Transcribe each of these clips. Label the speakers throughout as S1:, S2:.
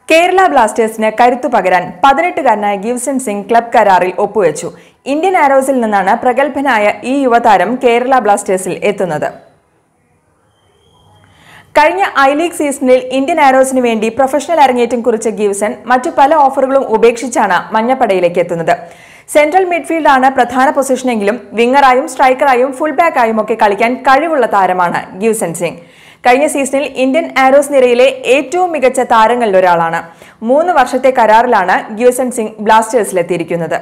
S1: കേരള ബ്ലാസ്റ്റേഴ്സിന് കരുത്തു പകരാൻ പതിനെട്ടുകാരനായ ഗിവ്സൺ സിംഗ് ക്ലബ് കരാറിൽ ഒപ്പുവെച്ചു ഇന്ത്യൻ ആരോസിൽ നിന്നാണ് പ്രഗത്ഭനായ ഈ യുവതാരം കേരള ബ്ലാസ്റ്റേഴ്സിൽ എത്തുന്നത് കഴിഞ്ഞ ഐ ലീഗ് സീസണിൽ ഇന്ത്യൻ ആരോസിന് വേണ്ടി പ്രൊഫഷണൽ അരങ്ങേറ്റം കുറിച്ച ഗിവ്സൺ മറ്റു പല ഓഫറുകളും ഉപേക്ഷിച്ചാണ് മഞ്ഞപ്പടയിലേക്ക് എത്തുന്നത് സെൻട്രൽ മിഡ്ഫീൽഡാണ് പ്രധാന പൊസിഷനെങ്കിലും വിങ്ങറായും സ്ട്രൈക്കറായും ഫുൾ ബാക്കായും ഒക്കെ കളിക്കാൻ കഴിവുള്ള താരമാണ് ഗിവ്സൺ സിംഗ് കഴിഞ്ഞ സീസണിൽ ഇന്ത്യൻ ആരോസ് നിരയിലെ ഏറ്റവും മികച്ച താരങ്ങളിലൊരാളാണ് മൂന്ന് വർഷത്തെ കരാറിലാണ് ഗിവ്സൺ സിംഗ് ബ്ലാസ്റ്റേഴ്സിലെത്തിയിരിക്കുന്നത്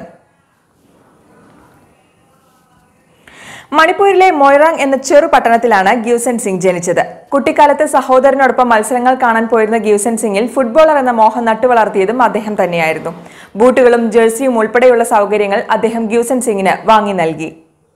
S1: മണിപ്പൂരിലെ മൊയ്റാങ് എന്ന ചെറു പട്ടണത്തിലാണ് ഗിവ്സൺ സിംഗ് ജനിച്ചത് കുട്ടിക്കാലത്ത് സഹോദരനോടൊപ്പം മത്സരങ്ങൾ കാണാൻ പോയിരുന്ന ഗിവ്സൺ സിംഗിൽ ഫുട്ബോളർ എന്ന മോഹം നട്ടുവളർത്തിയതും അദ്ദേഹം തന്നെയായിരുന്നു ബൂട്ടുകളും ജേഴ്സിയും ഉൾപ്പെടെയുള്ള സൗകര്യങ്ങൾ അദ്ദേഹം ഗിവ്സൺ സിംഗിന് വാങ്ങി നൽകി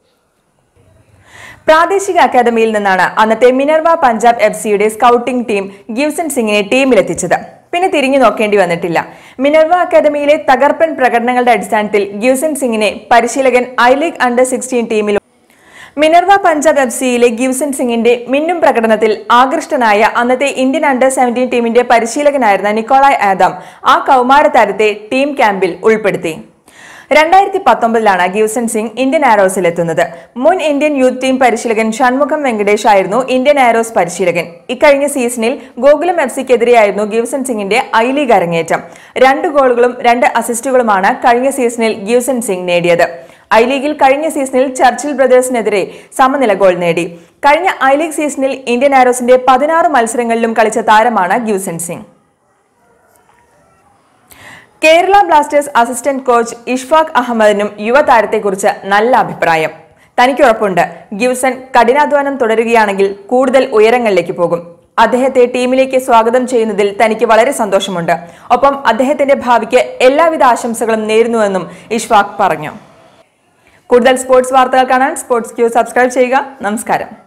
S1: പ്രാദേശിക അക്കാദമിയിൽ നിന്നാണ് അന്നത്തെ മിനർവ പഞ്ചാബ് എഫ് സിയുടെ സ്കൗട്ടിംഗ് ടീം ഗിവ്സൺ സിംഗിനെ ടീമിലെത്തിച്ചത് പിന്നെ തിരിഞ്ഞു നോക്കേണ്ടി വന്നിട്ടില്ല മിനർവ അക്കാദമിയിലെ തകർപ്പൻ പ്രകടനങ്ങളുടെ അടിസ്ഥാനത്തിൽ ഗിവ്സൺ സിംഗിനെ പരിശീലകൻ ഐ ലീഗ് അണ്ടർ സിക്സ്റ്റീൻ ടീമിൽ മിനർവ പഞ്ചാബ് എഫ് സിയിലെ ഗിവ്സൺ സിംഗിന്റെ മിന്നും പ്രകടനത്തിൽ ആകൃഷ്ടനായ അന്നത്തെ ഇന്ത്യൻ അണ്ടർ സെവൻറ്റീൻ ടീമിന്റെ പരിശീലകനായിരുന്ന നിക്കോളായ് ആദം ആ കൗമാര താരത്തെ ടീം ക്യാമ്പിൽ ഉൾപ്പെടുത്തി രണ്ടായിരത്തി പത്തൊമ്പതിലാണ് ഗിവ്സൺ സിംഗ് ഇന്ത്യൻ ആരോസിൽ എത്തുന്നത് മുൻ ഇന്ത്യൻ യൂത്ത് ടീം പരിശീലകൻ ഷൺമുഖം വെങ്കടേഷ് ആയിരുന്നു ഇന്ത്യൻ ആരോസ് പരിശീലകൻ ഇക്കഴിഞ്ഞ സീസണിൽ ഗോകുലം എഫ് സിക്കെതിരെയായിരുന്നു ഗിവ്സൺ സിംഗിന്റെ ഐ ലീഗ് അരങ്ങേറ്റം രണ്ട് ഗോളുകളും രണ്ട് അസിസ്റ്റുകളുമാണ് കഴിഞ്ഞ സീസണിൽ ഗിവ്സൺ സിംഗ് നേടിയത് ഐ ലീഗിൽ കഴിഞ്ഞ സീസണിൽ ചർച്ചിൽ ബ്രദേഴ്സിനെതിരെ സമനില ഗോൾ നേടി കഴിഞ്ഞ ഐ ലീഗ് സീസണിൽ ഇന്ത്യൻ ആരോസിന്റെ പതിനാറ് മത്സരങ്ങളിലും കളിച്ച താരമാണ് Givson Singh Kerala Blasters assistant coach Ishfaq അഹമ്മദിനും യുവതാരത്തെക്കുറിച്ച് നല്ല അഭിപ്രായം തനിക്ക് ഉറപ്പുണ്ട് ഗിവ്സൺ കഠിനാധ്വാനം തുടരുകയാണെങ്കിൽ കൂടുതൽ ഉയരങ്ങളിലേക്ക് പോകും അദ്ദേഹത്തെ ടീമിലേക്ക് സ്വാഗതം ചെയ്യുന്നതിൽ തനിക്ക് വളരെ സന്തോഷമുണ്ട് ഒപ്പം അദ്ദേഹത്തിന്റെ ഭാവിക്ക് എല്ലാവിധ ആശംസകളും നേരുന്നുവെന്നും ഇഷ്ഫാഖ് പറഞ്ഞു കൂടുതൽ സ്പോർട്സ് വാർത്തകൾ കാണാൻ സ്പോർട്സ് ക്യൂ സബ്സ്ക്രൈബ് ചെയ്യുക നമസ്കാരം